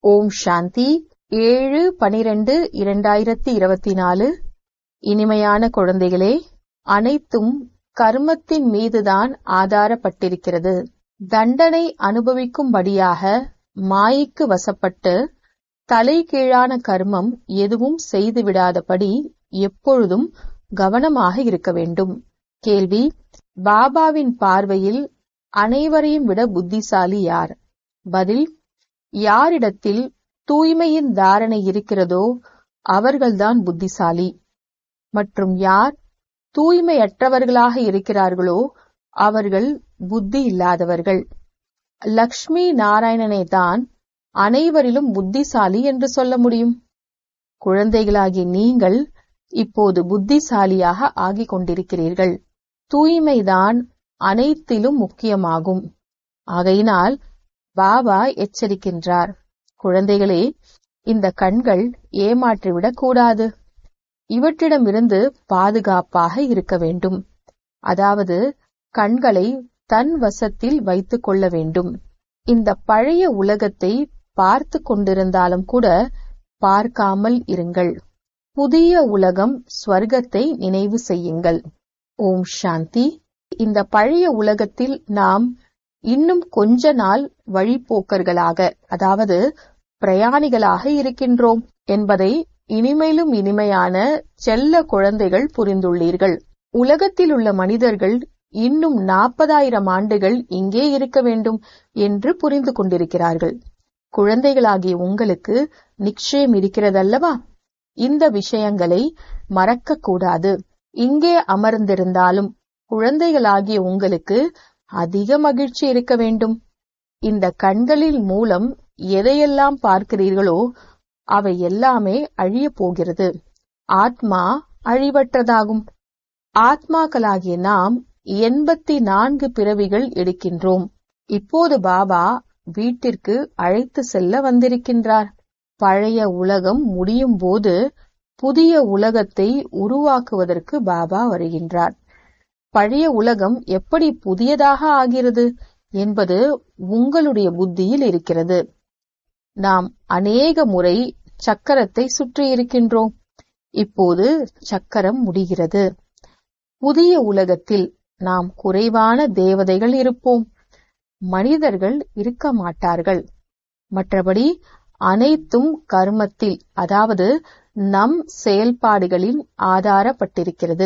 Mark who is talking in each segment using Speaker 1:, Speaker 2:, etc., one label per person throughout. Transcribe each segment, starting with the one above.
Speaker 1: ஓம் சாந்தி ஏழு பனிரெண்டு இரண்டாயிரத்தி இருபத்தி நாலு இனிமையான குழந்தைகளே அனைத்தும் கர்மத்தின் மீதுதான் ஆதாரப்பட்டிருக்கிறது தண்டனை அனுபவிக்கும்படியாக மாயைக்கு வசப்பட்டு தலைகீழான கர்மம் எதுவும் செய்துவிடாதபடி எப்பொழுதும் கவனமாக இருக்க வேண்டும் கேள்வி பாபாவின் பார்வையில் அனைவரையும் விட புத்திசாலி யார் பதில் யாரிடத்தில் தூய்மையின் தாரணை இருக்கிறதோ அவர்கள்தான் புத்திசாலி மற்றும் யார் தூய்மையற்றவர்களாக இருக்கிறார்களோ அவர்கள் புத்தி இல்லாதவர்கள் லக்ஷ்மி நாராயணனை தான் அனைவரிலும் புத்திசாலி என்று சொல்ல முடியும் குழந்தைகளாகிய நீங்கள் இப்போது புத்திசாலியாக ஆகிக் கொண்டிருக்கிறீர்கள் தூய்மைதான் அனைத்திலும் முக்கியமாகும் ஆகையினால் பாபா எச்சரிக்கின்றார் குழந்தைகளே இந்த கண்கள் ஏமாற்றிவிடக் கூடாது இவற்றிடமிருந்து பாதுகாப்பாக இருக்க வேண்டும் அதாவது கண்களை தன் வசத்தில் வைத்துக் கொள்ள வேண்டும் இந்த பழைய உலகத்தை பார்த்து கொண்டிருந்தாலும் கூட பார்க்காமல் இருங்கள் புதிய உலகம் ஸ்வர்க்கத்தை நினைவு செய்யுங்கள் ஓம் சாந்தி இந்த பழைய உலகத்தில் நாம் இன்னும் கொஞ்ச நாள் வழிபோக்கர்களாக அதாவது பிரயாணிகளாக இருக்கின்றோம் என்பதை இனிமையிலும் இனிமையான செல்ல குழந்தைகள் புரிந்துள்ளீர்கள் உலகத்தில் உள்ள மனிதர்கள் இன்னும் நாற்பதாயிரம் ஆண்டுகள் இங்கே இருக்க வேண்டும் என்று புரிந்து கொண்டிருக்கிறார்கள் குழந்தைகளாகிய உங்களுக்கு நிச்சயம் இருக்கிறதல்லவா இந்த விஷயங்களை மறக்க கூடாது இங்கே அமர்ந்திருந்தாலும் குழந்தைகளாகிய உங்களுக்கு அதிக மகிழ்ச்சி இருக்க வேண்டும் இந்த கண்களில் மூலம் எதையெல்லாம் பார்க்கிறீர்களோ அவை எல்லாமே அழிய போகிறது ஆத்மா அழிவற்றதாகும் ஆத்மாக்களாகிய நாம் எண்பத்தி நான்கு பிறவிகள் எடுக்கின்றோம் இப்போது பாபா வீட்டிற்கு அழைத்து செல்ல வந்திருக்கின்றார் பழைய உலகம் முடியும் போது புதிய உலகத்தை உருவாக்குவதற்கு பாபா வருகின்றார் பழைய உலகம் எப்படி புதியதாக ஆகிறது என்பது உங்களுடைய புத்தியில் இருக்கிறது நாம் அநேக முறை சக்கரத்தை சுற்றி இருக்கின்றோம் இப்போது சக்கரம் முடிகிறது புதிய உலகத்தில் நாம் குறைவான தேவதைகள் இருப்போம் மனிதர்கள் இருக்க மாட்டார்கள் மற்றபடி அனைத்தும் கர்மத்தில் அதாவது நம் செயல்பாடுகளில் ஆதாரப்பட்டிருக்கிறது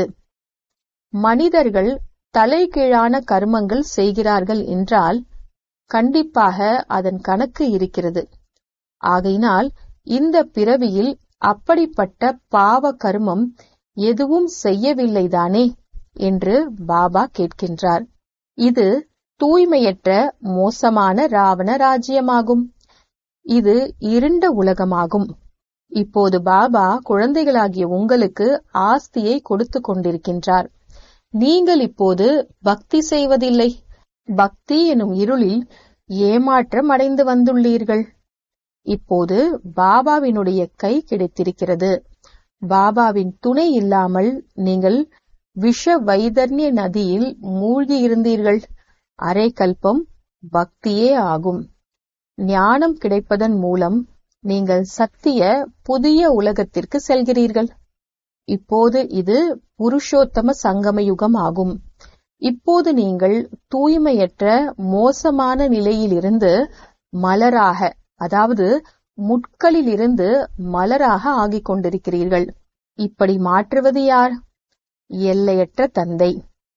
Speaker 1: மனிதர்கள் தலைகீழான கர்மங்கள் செய்கிறார்கள் என்றால் கண்டிப்பாக அதன் கணக்கு இருக்கிறது ஆகையினால் இந்த பிறவியில் அப்படிப்பட்ட பாவ கர்மம் எதுவும் செய்யவில்லைதானே என்று பாபா கேட்கின்றார் இது தூய்மையற்ற மோசமான ராவண ராஜ்யமாகும் இது இருண்ட உலகமாகும் இப்போது பாபா குழந்தைகளாகிய உங்களுக்கு ஆஸ்தியை கொடுத்து கொண்டிருக்கின்றார் நீங்கள் இப்போது பக்தி செய்வதில்லை பக்தி எனும் இருளில் ஏமாற்றம் அடைந்து வந்துள்ளீர்கள் இப்போது பாபாவினுடைய கை கிடைத்திருக்கிறது பாபாவின் துணை இல்லாமல் நீங்கள் விஷ வைதர்ணிய நதியில் மூழ்கி இருந்தீர்கள் அரை கல்பம் பக்தியே ஆகும் ஞானம் கிடைப்பதன் மூலம் நீங்கள் சத்திய புதிய உலகத்திற்கு செல்கிறீர்கள் இப்போது இது புருஷோத்தம சங்கம யுகம் ஆகும் இப்போது நீங்கள் தூய்மையற்ற மோசமான நிலையிலிருந்து மலராக அதாவது முட்களிலிருந்து மலராக ஆகிக் கொண்டிருக்கிறீர்கள் இப்படி மாற்றுவது யார் எல்லையற்ற தந்தை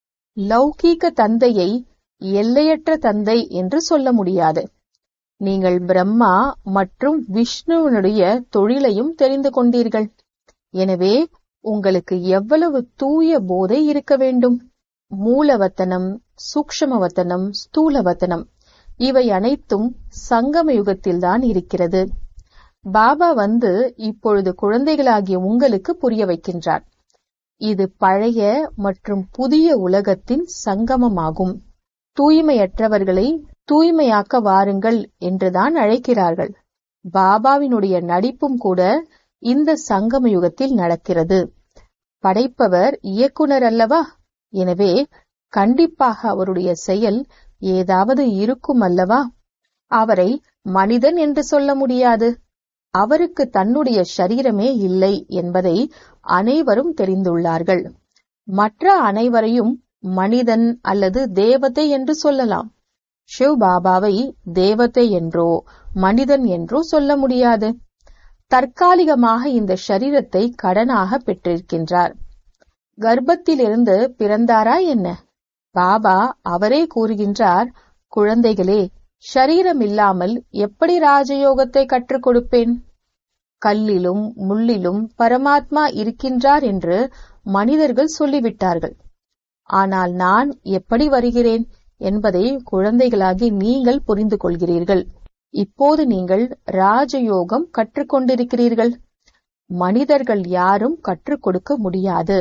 Speaker 1: லௌகீக தந்தையை எல்லையற்ற தந்தை என்று சொல்ல முடியாது நீங்கள் பிரம்மா மற்றும் விஷ்ணுவனுடைய தொழிலையும் தெரிந்து கொண்டீர்கள் எனவே உங்களுக்கு எவ்வளவு தூய போதை இருக்க வேண்டும் மூலவத்தனம் சூக்ஷமவத்தனம் ஸ்தூலவத்தனம் இவை அனைத்தும் சங்கம யுகத்தில்தான் இருக்கிறது பாபா வந்து இப்பொழுது குழந்தைகளாகிய உங்களுக்கு புரிய வைக்கின்றார் இது பழைய மற்றும் புதிய உலகத்தின் சங்கமமாகும் தூய்மையற்றவர்களை தூய்மையாக்க வாருங்கள் என்றுதான் அழைக்கிறார்கள் பாபாவினுடைய நடிப்பும் கூட இந்த சங்கம யுகத்தில் நடக்கிறது படைப்பவர் இயக்குனர் அல்லவா எனவே கண்டிப்பாக அவருடைய செயல் ஏதாவது இருக்கும் அல்லவா அவரை மனிதன் என்று சொல்ல முடியாது அவருக்கு தன்னுடைய சரீரமே இல்லை என்பதை அனைவரும் தெரிந்துள்ளார்கள் மற்ற அனைவரையும் மனிதன் அல்லது தேவதை என்று சொல்லலாம் சிவ் பாபாவை தேவதை என்றோ மனிதன் என்றோ சொல்ல முடியாது தற்காலிகமாக இந்த சரீரத்தை கடனாக பெற்றிருக்கின்றார் கர்ப்பத்திலிருந்து பிறந்தாரா என்ன பாபா அவரே கூறுகின்றார் குழந்தைகளே ஷரீரம் இல்லாமல் எப்படி ராஜயோகத்தை கற்றுக் கொடுப்பேன் கல்லிலும் முள்ளிலும் பரமாத்மா இருக்கின்றார் என்று மனிதர்கள் சொல்லிவிட்டார்கள் ஆனால் நான் எப்படி வருகிறேன் என்பதை குழந்தைகளாகி நீங்கள் புரிந்து கொள்கிறீர்கள் இப்போது நீங்கள் ராஜயோகம் கற்றுக்கொண்டிருக்கிறீர்கள் மனிதர்கள் யாரும் கற்றுக் கொடுக்க முடியாது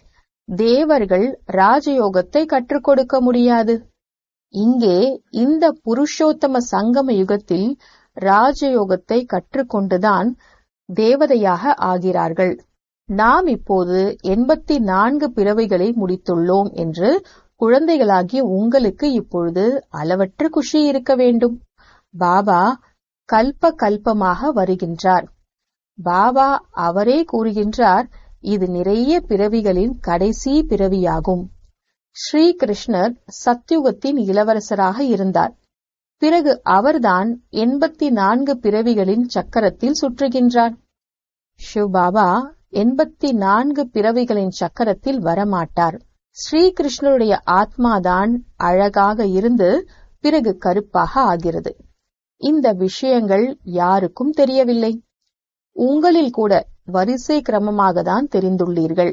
Speaker 1: தேவர்கள் ராஜயோகத்தை கற்றுக் கொடுக்க முடியாது இங்கே இந்த புருஷோத்தம சங்கம யுகத்தில் ராஜயோகத்தை கற்றுக்கொண்டுதான் தேவதையாக ஆகிறார்கள் நாம் இப்போது எண்பத்தி நான்கு பிறவைகளை முடித்துள்ளோம் என்று குழந்தைகளாகிய உங்களுக்கு இப்பொழுது அளவற்ற குஷி இருக்க வேண்டும் பாபா கல்ப கல்பமாக வருகின்றார் பாபா அவரே கூறுகின்றார் இது நிறைய பிறவிகளின் கடைசி பிறவியாகும் ஸ்ரீ கிருஷ்ணர் சத்யுகத்தின் இளவரசராக இருந்தார் பிறகு அவர்தான் எண்பத்தி நான்கு பிறவிகளின் சக்கரத்தில் சுற்றுகின்றார் ஷிவ் பாபா எண்பத்தி நான்கு பிறவிகளின் சக்கரத்தில் வரமாட்டார் ஸ்ரீ கிருஷ்ணருடைய ஆத்மாதான் அழகாக இருந்து பிறகு கருப்பாக ஆகிறது இந்த விஷயங்கள் யாருக்கும் தெரியவில்லை உங்களில் கூட வரிசை கிரமமாக தான் தெரிந்துள்ளீர்கள்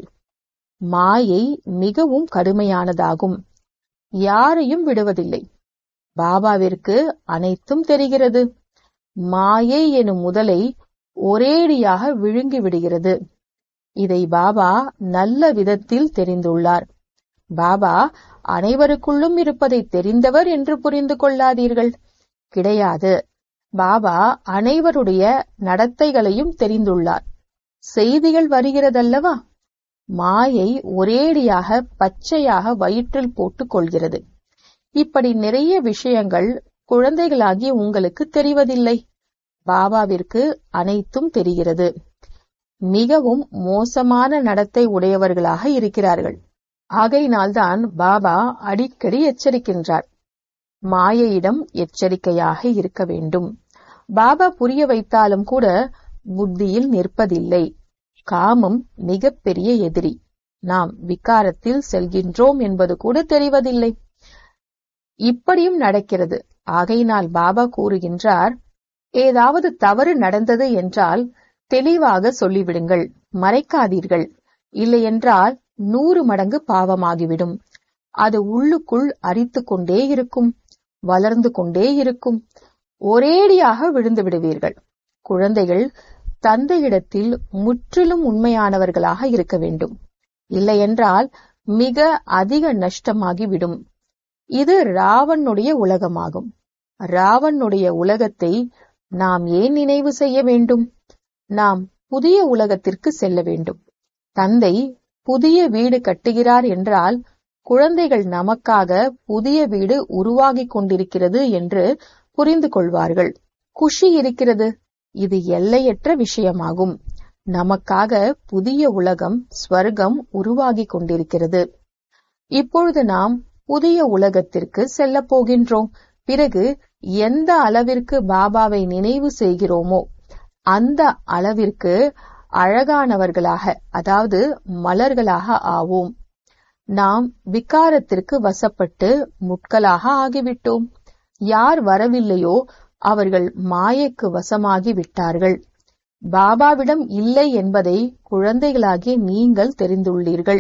Speaker 1: மாயை மிகவும் கடுமையானதாகும் யாரையும் விடுவதில்லை பாபாவிற்கு அனைத்தும் தெரிகிறது மாயை எனும் முதலை ஒரேடியாக விழுங்கி விடுகிறது இதை பாபா நல்ல விதத்தில் தெரிந்துள்ளார் பாபா அனைவருக்குள்ளும் இருப்பதை தெரிந்தவர் என்று புரிந்து கொள்ளாதீர்கள் கிடையாது பாபா அனைவருடைய நடத்தைகளையும் தெரிந்துள்ளார் செய்திகள் வருகிறதல்லவா மாயை ஒரேடியாக பச்சையாக வயிற்றில் போட்டுக் கொள்கிறது இப்படி நிறைய விஷயங்கள் குழந்தைகளாகி உங்களுக்கு தெரிவதில்லை பாபாவிற்கு அனைத்தும் தெரிகிறது மிகவும் மோசமான நடத்தை உடையவர்களாக இருக்கிறார்கள் ஆகையினால்தான் பாபா அடிக்கடி எச்சரிக்கின்றார் மாயையிடம் எச்சரிக்கையாக இருக்க வேண்டும் பாபா புரிய வைத்தாலும் கூட புத்தியில் நிற்பதில்லை காமம் மிகப்பெரிய எதிரி நாம் விகாரத்தில் செல்கின்றோம் என்பது கூட தெரிவதில்லை இப்படியும் நடக்கிறது ஆகையினால் பாபா கூறுகின்றார் ஏதாவது தவறு நடந்தது என்றால் தெளிவாக சொல்லிவிடுங்கள் மறைக்காதீர்கள் இல்லையென்றால் நூறு மடங்கு பாவமாகிவிடும் அது உள்ளுக்குள் அரித்து கொண்டே இருக்கும் வளர்ந்து கொண்டே இருக்கும் ஒரேடியாக விழுந்து விடுவீர்கள் குழந்தைகள் தந்தையிடத்தில் முற்றிலும் உண்மையானவர்களாக இருக்க வேண்டும் இல்லையென்றால் மிக அதிக நஷ்டமாகிவிடும் இது ராவனுடைய உலகமாகும் ராவனுடைய உலகத்தை நாம் ஏன் நினைவு செய்ய வேண்டும் நாம் புதிய உலகத்திற்கு செல்ல வேண்டும் தந்தை புதிய வீடு கட்டுகிறார் என்றால் குழந்தைகள் நமக்காக புதிய வீடு உருவாகிக் கொண்டிருக்கிறது என்று புரிந்து கொள்வார்கள் குஷி இருக்கிறது இது எல்லையற்ற விஷயமாகும் நமக்காக புதிய உலகம் ஸ்வர்க்கம் உருவாகிக் கொண்டிருக்கிறது இப்பொழுது நாம் புதிய உலகத்திற்கு செல்ல போகின்றோம் பிறகு எந்த அளவிற்கு பாபாவை நினைவு செய்கிறோமோ அந்த அளவிற்கு அழகானவர்களாக அதாவது மலர்களாக ஆவோம் நாம் விகாரத்திற்கு வசப்பட்டு முட்களாக ஆகிவிட்டோம் யார் வரவில்லையோ அவர்கள் மாயைக்கு வசமாகி விட்டார்கள் பாபாவிடம் இல்லை என்பதை குழந்தைகளாகிய நீங்கள் தெரிந்துள்ளீர்கள்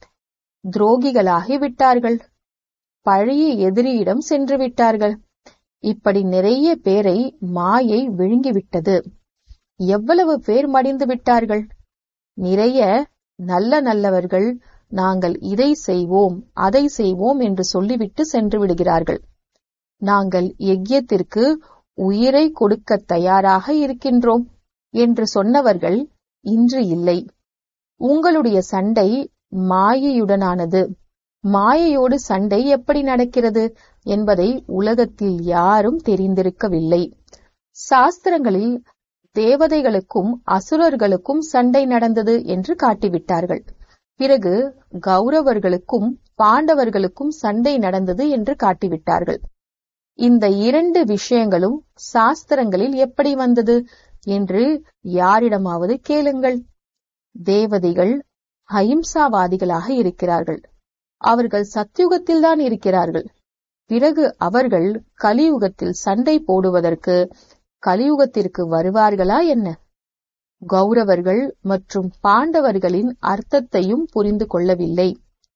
Speaker 1: துரோகிகளாகி விட்டார்கள் பழைய எதிரியிடம் சென்று விட்டார்கள் இப்படி நிறைய பேரை மாயை விழுங்கிவிட்டது எவ்வளவு பேர் மடிந்து விட்டார்கள் நிறைய நல்ல நல்லவர்கள் நாங்கள் இதை செய்வோம் அதை செய்வோம் என்று சொல்லிவிட்டு சென்று விடுகிறார்கள் நாங்கள் யஜ்யத்திற்கு உயிரை கொடுக்க தயாராக இருக்கின்றோம் என்று சொன்னவர்கள் இன்று இல்லை உங்களுடைய சண்டை மாயையுடனானது மாயையோடு சண்டை எப்படி நடக்கிறது என்பதை உலகத்தில் யாரும் தெரிந்திருக்கவில்லை சாஸ்திரங்களில் தேவதைகளுக்கும் அசுரர்களுக்கும் சண்டை நடந்தது என்று காட்டிவிட்டார்கள் பிறகு கௌரவர்களுக்கும் பாண்டவர்களுக்கும் சண்டை நடந்தது என்று காட்டிவிட்டார்கள் இந்த இரண்டு விஷயங்களும் சாஸ்திரங்களில் எப்படி வந்தது என்று யாரிடமாவது கேளுங்கள் தேவதைகள் அஹிம்சாவாதிகளாக இருக்கிறார்கள் அவர்கள் சத்யுகத்தில்தான் இருக்கிறார்கள் பிறகு அவர்கள் கலியுகத்தில் சண்டை போடுவதற்கு கலியுகத்திற்கு வருவார்களா என்ன கௌரவர்கள் மற்றும் பாண்டவர்களின் அர்த்தத்தையும் புரிந்து கொள்ளவில்லை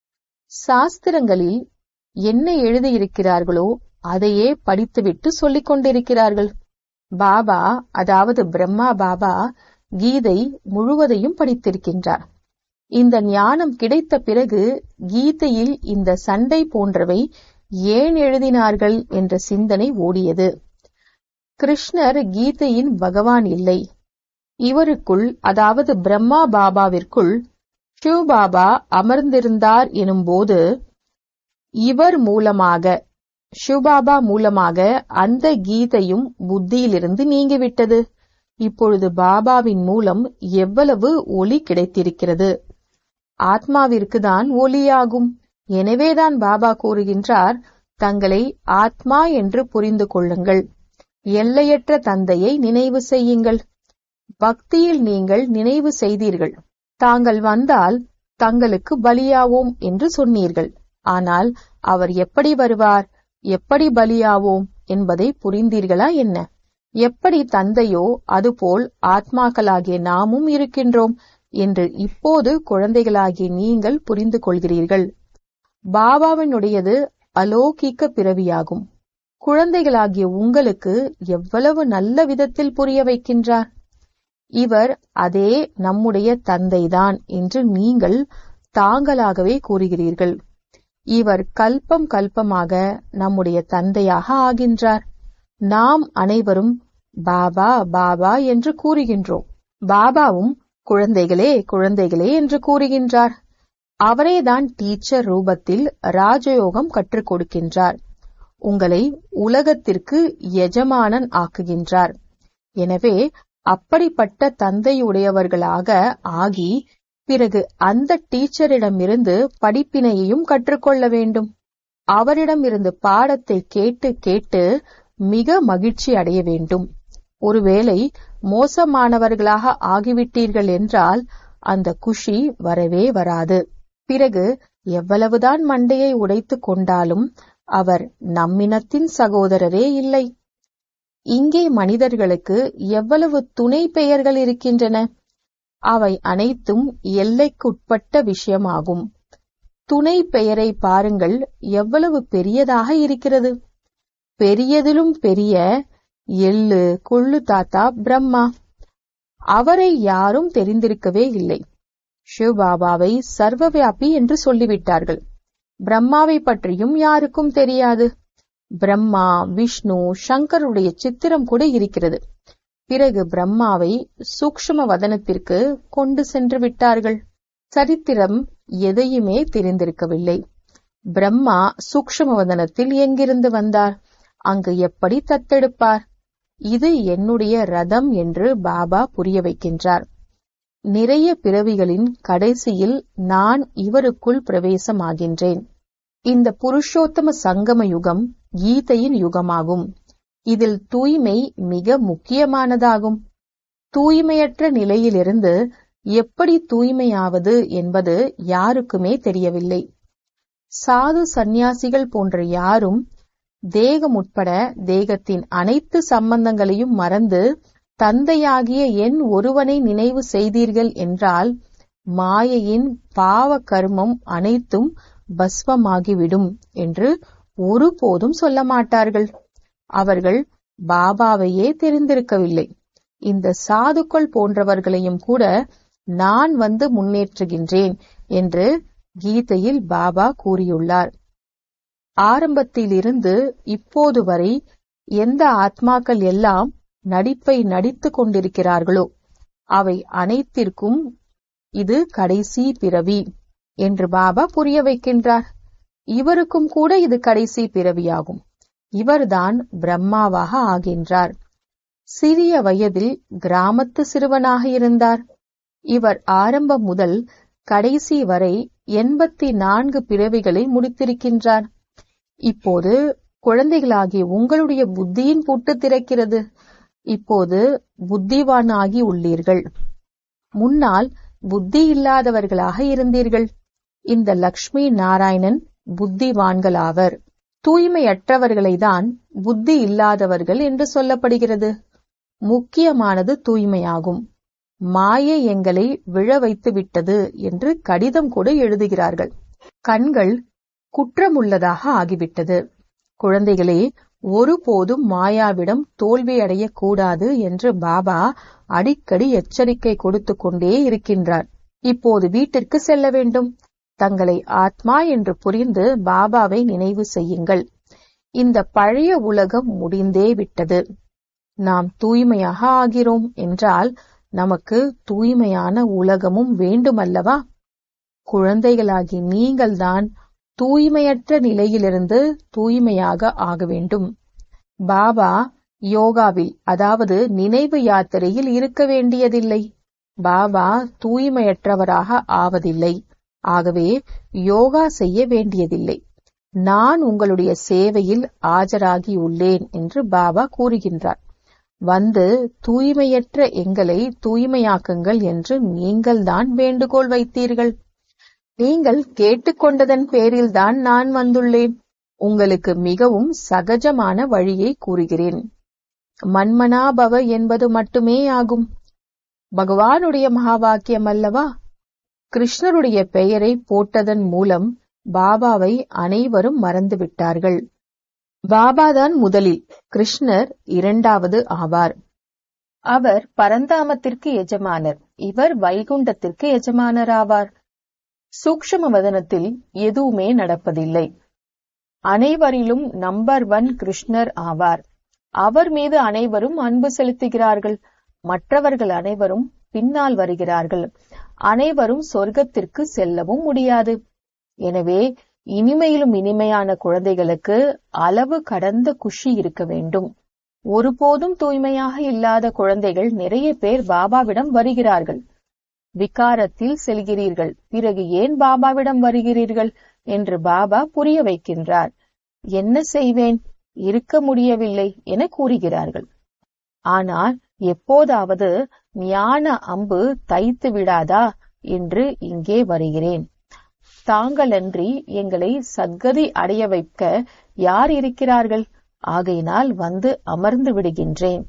Speaker 1: சாஸ்திரங்களில் என்ன எழுதியிருக்கிறார்களோ அதையே படித்துவிட்டு சொல்லிக் கொண்டிருக்கிறார்கள் பாபா அதாவது பிரம்மா பாபா கீதை முழுவதையும் படித்திருக்கின்றார் இந்த ஞானம் கிடைத்த பிறகு கீதையில் இந்த சண்டை போன்றவை ஏன் எழுதினார்கள் என்ற சிந்தனை ஓடியது கிருஷ்ணர் கீதையின் பகவான் இல்லை இவருக்குள் அதாவது பிரம்மா பாபாவிற்குள் சிவபாபா அமர்ந்திருந்தார் எனும்போது இவர் மூலமாக சிவபாபா மூலமாக அந்த கீதையும் புத்தியிலிருந்து நீங்கிவிட்டது இப்பொழுது பாபாவின் மூலம் எவ்வளவு ஒளி கிடைத்திருக்கிறது ஆத்மாவிற்கு தான் ஒளியாகும் எனவேதான் பாபா கூறுகின்றார் தங்களை ஆத்மா என்று புரிந்து கொள்ளுங்கள் எல்லையற்ற தந்தையை நினைவு செய்யுங்கள் பக்தியில் நீங்கள் நினைவு செய்தீர்கள் தாங்கள் வந்தால் தங்களுக்கு பலியாவோம் என்று சொன்னீர்கள் ஆனால் அவர் எப்படி வருவார் எப்படி பலியாவோம் என்பதை புரிந்தீர்களா என்ன எப்படி தந்தையோ அதுபோல் ஆத்மாக்களாகிய நாமும் இருக்கின்றோம் என்று இப்போது குழந்தைகளாகிய நீங்கள் புரிந்து கொள்கிறீர்கள் பாபாவினுடையது அலோகிக்க பிறவியாகும் குழந்தைகளாகிய உங்களுக்கு எவ்வளவு நல்ல விதத்தில் புரிய வைக்கின்றார் இவர் அதே நம்முடைய தந்தைதான் என்று நீங்கள் தாங்களாகவே கூறுகிறீர்கள் இவர் கல்பம் கல்பமாக நம்முடைய தந்தையாக ஆகின்றார் நாம் அனைவரும் பாபா பாபா என்று கூறுகின்றோம் பாபாவும் குழந்தைகளே குழந்தைகளே என்று கூறுகின்றார் அவரேதான் டீச்சர் ரூபத்தில் ராஜயோகம் கற்றுக் கொடுக்கின்றார் உங்களை உலகத்திற்கு எஜமானன் ஆக்குகின்றார் எனவே அப்படிப்பட்ட தந்தையுடையவர்களாக ஆகி பிறகு அந்த டீச்சரிடமிருந்து படிப்பினையையும் கற்றுக்கொள்ள வேண்டும் அவரிடமிருந்து பாடத்தை கேட்டு கேட்டு மிக மகிழ்ச்சி அடைய வேண்டும் ஒருவேளை மோசமானவர்களாக ஆகிவிட்டீர்கள் என்றால் அந்த குஷி வரவே வராது பிறகு எவ்வளவுதான் மண்டையை உடைத்துக் கொண்டாலும் அவர் நம்மினத்தின் சகோதரரே இல்லை இங்கே மனிதர்களுக்கு எவ்வளவு துணை பெயர்கள் இருக்கின்றன அவை அனைத்தும் எல்லைக்குட்பட்ட விஷயமாகும் துணை பெயரை பாருங்கள் எவ்வளவு பெரியதாக இருக்கிறது பெரியதிலும் பெரிய எள்ளு கொள்ளு தாத்தா பிரம்மா அவரை யாரும் தெரிந்திருக்கவே இல்லை சிவபாபாவை சர்வவியாபி என்று சொல்லிவிட்டார்கள் பிரம்மாவை பற்றியும் யாருக்கும் தெரியாது பிரம்மா விஷ்ணு சங்கருடைய சித்திரம் கூட இருக்கிறது பிறகு பிரம்மாவை சூக்ஷ்ம வதனத்திற்கு கொண்டு சென்று விட்டார்கள் சரித்திரம் எதையுமே தெரிந்திருக்கவில்லை பிரம்மா சூக்ஷ்ம வதனத்தில் எங்கிருந்து வந்தார் அங்கு எப்படி தத்தெடுப்பார் இது என்னுடைய ரதம் என்று பாபா புரிய வைக்கின்றார் நிறைய பிறவிகளின் கடைசியில் நான் இவருக்குள் பிரவேசமாகின்றேன் இந்த புருஷோத்தம சங்கம யுகம் கீதையின் யுகமாகும் இதில் தூய்மை மிக முக்கியமானதாகும் தூய்மையற்ற நிலையிலிருந்து எப்படி தூய்மையாவது என்பது யாருக்குமே தெரியவில்லை சாது சந்நியாசிகள் போன்ற யாரும் தேகம் உட்பட தேகத்தின் அனைத்து சம்பந்தங்களையும் மறந்து தந்தையாகிய என் ஒருவனை நினைவு செய்தீர்கள் என்றால் மாயையின் பாவ கர்மம் அனைத்தும் பஸ்வமாகிவிடும் என்று ஒருபோதும் சொல்ல மாட்டார்கள் அவர்கள் பாபாவையே தெரிந்திருக்கவில்லை இந்த சாதுக்கள் போன்றவர்களையும் கூட நான் வந்து முன்னேற்றுகின்றேன் என்று கீதையில் பாபா கூறியுள்ளார் ஆரம்பத்திலிருந்து இப்போது வரை எந்த ஆத்மாக்கள் எல்லாம் நடிப்பை நடித்துக் கொண்டிருக்கிறார்களோ அவை அனைத்திற்கும் இது கடைசி பிறவி என்று பாபா புரிய வைக்கின்றார் இவருக்கும் கூட இது கடைசி பிறவியாகும் இவர்தான் பிரம்மாவாக ஆகின்றார் சிறிய வயதில் கிராமத்து சிறுவனாக இருந்தார் இவர் ஆரம்பம் முதல் கடைசி வரை எண்பத்தி நான்கு பிறவிகளை முடித்திருக்கின்றார் இப்போது குழந்தைகளாகிய உங்களுடைய புத்தியின் பூட்டு திறக்கிறது இப்போது புத்திவானாகி உள்ளீர்கள் முன்னால் புத்தி இல்லாதவர்களாக இருந்தீர்கள் இந்த லக்ஷ்மி நாராயணன் புத்திவான்களாவர் தூய்மையற்றவர்களை தான் புத்தி இல்லாதவர்கள் என்று சொல்லப்படுகிறது முக்கியமானது தூய்மையாகும் மாயை எங்களை விழ வைத்து விட்டது என்று கடிதம் கூட எழுதுகிறார்கள் கண்கள் குற்றமுள்ளதாக ஆகிவிட்டது குழந்தைகளே ஒருபோதும் மாயாவிடம் தோல்வியடையக் கூடாது என்று பாபா அடிக்கடி எச்சரிக்கை கொடுத்து கொண்டே இருக்கின்றார் இப்போது வீட்டிற்கு செல்ல வேண்டும் தங்களை ஆத்மா என்று புரிந்து பாபாவை நினைவு செய்யுங்கள் இந்த பழைய உலகம் முடிந்தே விட்டது நாம் தூய்மையாக ஆகிறோம் என்றால் நமக்கு தூய்மையான உலகமும் வேண்டுமல்லவா குழந்தைகளாகி நீங்கள்தான் தூய்மையற்ற நிலையிலிருந்து தூய்மையாக ஆக வேண்டும் பாபா யோகாவில் அதாவது நினைவு யாத்திரையில் இருக்க வேண்டியதில்லை பாபா தூய்மையற்றவராக ஆவதில்லை ஆகவே யோகா செய்ய வேண்டியதில்லை நான் உங்களுடைய சேவையில் ஆஜராகி உள்ளேன் என்று பாபா கூறுகின்றார் வந்து தூய்மையற்ற எங்களை தூய்மையாக்குங்கள் என்று நீங்கள்தான் வேண்டுகோள் வைத்தீர்கள் நீங்கள் கேட்டுக்கொண்டதன் பேரில்தான் நான் வந்துள்ளேன் உங்களுக்கு மிகவும் சகஜமான வழியை கூறுகிறேன் மன்மனாபவ என்பது மட்டுமே ஆகும் பகவானுடைய மகா வாக்கியம் அல்லவா கிருஷ்ணருடைய பெயரை போட்டதன் மூலம் பாபாவை அனைவரும் மறந்துவிட்டார்கள் பாபாதான் முதலில் கிருஷ்ணர் இரண்டாவது ஆவார் அவர் பரந்தாமத்திற்கு எஜமானர் இவர் வைகுண்டத்திற்கு எஜமானர் ஆவார் சூக்ஷம வதனத்தில் எதுவுமே நடப்பதில்லை அனைவரிலும் நம்பர் ஒன் கிருஷ்ணர் ஆவார் அவர் மீது அனைவரும் அன்பு செலுத்துகிறார்கள் மற்றவர்கள் அனைவரும் பின்னால் வருகிறார்கள் அனைவரும் சொர்க்கத்திற்கு செல்லவும் முடியாது எனவே இனிமையிலும் இனிமையான குழந்தைகளுக்கு அளவு கடந்த குஷி இருக்க வேண்டும் ஒருபோதும் தூய்மையாக இல்லாத குழந்தைகள் நிறைய பேர் பாபாவிடம் வருகிறார்கள் விகாரத்தில் செல்கிறீர்கள் பிறகு ஏன் பாபாவிடம் வருகிறீர்கள் என்று பாபா புரிய வைக்கின்றார் என்ன செய்வேன் இருக்க முடியவில்லை என கூறுகிறார்கள் ஆனால் எப்போதாவது ஞான அம்பு தைத்து விடாதா என்று இங்கே வருகிறேன் தாங்களன்றி எங்களை சத்கதி அடைய வைக்க யார் இருக்கிறார்கள் ஆகையினால் வந்து அமர்ந்து விடுகின்றேன்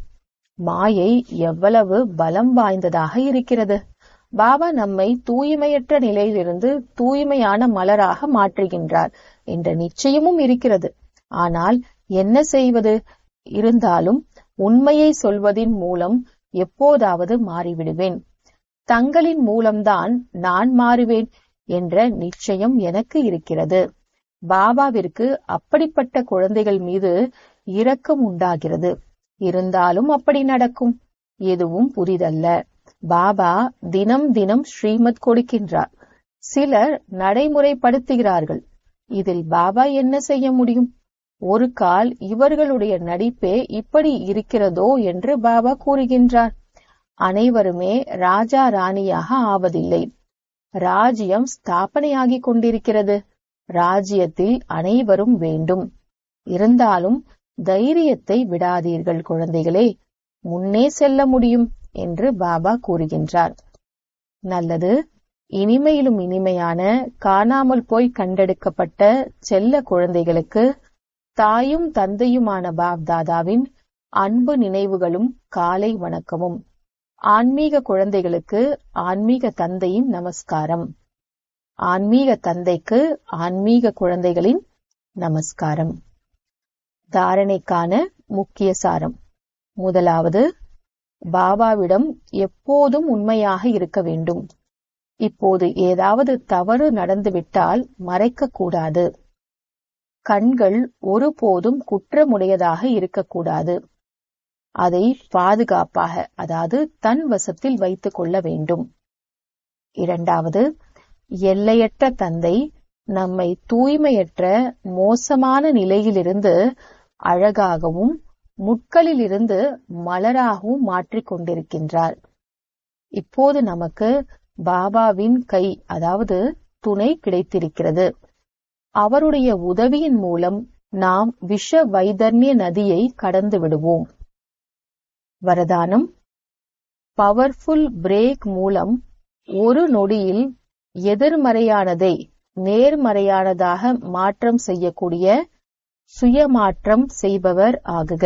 Speaker 1: மாயை எவ்வளவு பலம் வாய்ந்ததாக இருக்கிறது பாபா நம்மை தூய்மையற்ற நிலையிலிருந்து தூய்மையான மலராக மாற்றுகின்றார் என்ற நிச்சயமும் இருக்கிறது ஆனால் என்ன செய்வது இருந்தாலும் உண்மையை சொல்வதின் மூலம் எப்போதாவது மாறிவிடுவேன் தங்களின் மூலம்தான் நான் மாறுவேன் என்ற நிச்சயம் எனக்கு இருக்கிறது பாபாவிற்கு அப்படிப்பட்ட குழந்தைகள் மீது இரக்கம் உண்டாகிறது இருந்தாலும் அப்படி நடக்கும் எதுவும் புதிதல்ல பாபா தினம் தினம் ஸ்ரீமத் கொடுக்கின்றார் சிலர் நடைமுறைப்படுத்துகிறார்கள் இதில் பாபா என்ன செய்ய முடியும் ஒரு கால் இவர்களுடைய நடிப்பே இப்படி இருக்கிறதோ என்று பாபா கூறுகின்றார் அனைவருமே ராஜா ராணியாக ஆவதில்லை ராஜ்யம் ஸ்தாபனையாகிக் கொண்டிருக்கிறது ராஜ்யத்தில் அனைவரும் வேண்டும் இருந்தாலும் தைரியத்தை விடாதீர்கள் குழந்தைகளே முன்னே செல்ல முடியும் என்று பாபா கூறுகின்றார் நல்லது இனிமையிலும் இனிமையான காணாமல் போய் கண்டெடுக்கப்பட்ட செல்ல குழந்தைகளுக்கு தாயும் தந்தையுமான பாப்தாதாவின் அன்பு நினைவுகளும் காலை வணக்கமும் ஆன்மீக குழந்தைகளுக்கு ஆன்மீக தந்தையின் நமஸ்காரம் ஆன்மீக தந்தைக்கு ஆன்மீக குழந்தைகளின் நமஸ்காரம் தாரணைக்கான முக்கிய சாரம் முதலாவது பாபாவிடம் எப்போதும் உண்மையாக இருக்க வேண்டும் இப்போது ஏதாவது தவறு நடந்துவிட்டால் மறைக்கக்கூடாது கண்கள் ஒருபோதும் குற்றமுடையதாக இருக்கக்கூடாது அதை பாதுகாப்பாக அதாவது தன் வசத்தில் வைத்துக் கொள்ள வேண்டும் இரண்டாவது எல்லையற்ற தந்தை நம்மை தூய்மையற்ற மோசமான நிலையிலிருந்து அழகாகவும் முட்களிலிருந்து மலராகவும் மாற்றிக் கொண்டிருக்கின்றார் இப்போது நமக்கு பாபாவின் கை அதாவது துணை கிடைத்திருக்கிறது அவருடைய உதவியின் மூலம் நாம் விஷ வைதர்ணிய நதியை கடந்து விடுவோம் வரதானம் பவர்ஃபுல் பிரேக் மூலம் ஒரு நொடியில் எதிர்மறையானதை நேர்மறையானதாக மாற்றம் செய்யக்கூடிய சுயமாற்றம் செய்பவர் ஆகுக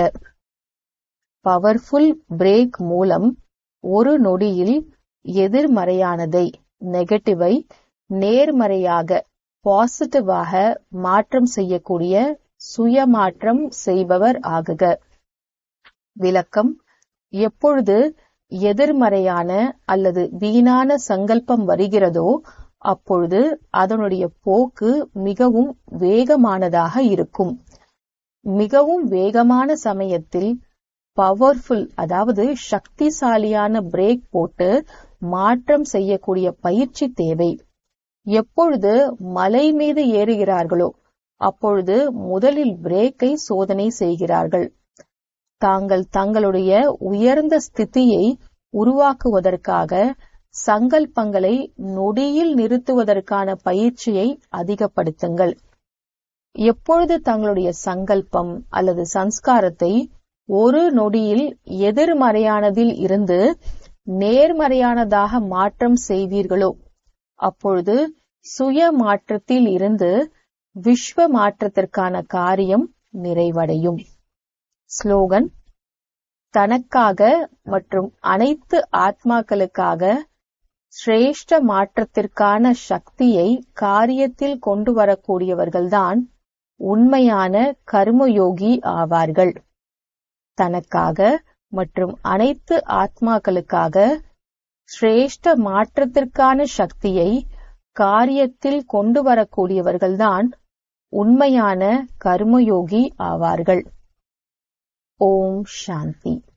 Speaker 1: பவர்ஃபுல் பிரேக் மூலம் ஒரு நொடியில் எதிர்மறையானதை நெகட்டிவை நேர்மறையாக பாசிட்டிவாக மாற்றம் செய்யக்கூடிய சுயமாற்றம் செய்பவர் ஆகுக விளக்கம் எப்பொழுது எதிர்மறையான அல்லது வீணான சங்கல்பம் வருகிறதோ அப்பொழுது அதனுடைய போக்கு மிகவும் வேகமானதாக இருக்கும் மிகவும் வேகமான சமயத்தில் பவர்ஃபுல் அதாவது சக்திசாலியான பிரேக் போட்டு மாற்றம் செய்யக்கூடிய பயிற்சி தேவை எப்பொழுது மலை மீது ஏறுகிறார்களோ அப்பொழுது முதலில் பிரேக்கை சோதனை செய்கிறார்கள் தாங்கள் தங்களுடைய உயர்ந்த ஸ்திதியை உருவாக்குவதற்காக சங்கல்பங்களை நொடியில் நிறுத்துவதற்கான பயிற்சியை அதிகப்படுத்துங்கள் எப்பொழுது தங்களுடைய சங்கல்பம் அல்லது சன்ஸ்காரத்தை ஒரு நொடியில் எதிர்மறையானதில் இருந்து நேர்மறையானதாக மாற்றம் செய்வீர்களோ அப்பொழுது சுய மாற்றத்தில் இருந்து விஸ்வ மாற்றத்திற்கான காரியம் நிறைவடையும் ஸ்லோகன் தனக்காக மற்றும் அனைத்து ஆத்மாக்களுக்காக சிரேஷ்ட மாற்றத்திற்கான சக்தியை காரியத்தில் கொண்டு வரக்கூடியவர்கள்தான் உண்மையான கர்மயோகி ஆவார்கள் தனக்காக மற்றும் அனைத்து ஆத்மாக்களுக்காக சிரேஷ்ட மாற்றத்திற்கான சக்தியை காரியத்தில் கொண்டு வரக்கூடியவர்கள்தான் உண்மையான கர்மயோகி ஆவார்கள் ஓம் சாந்தி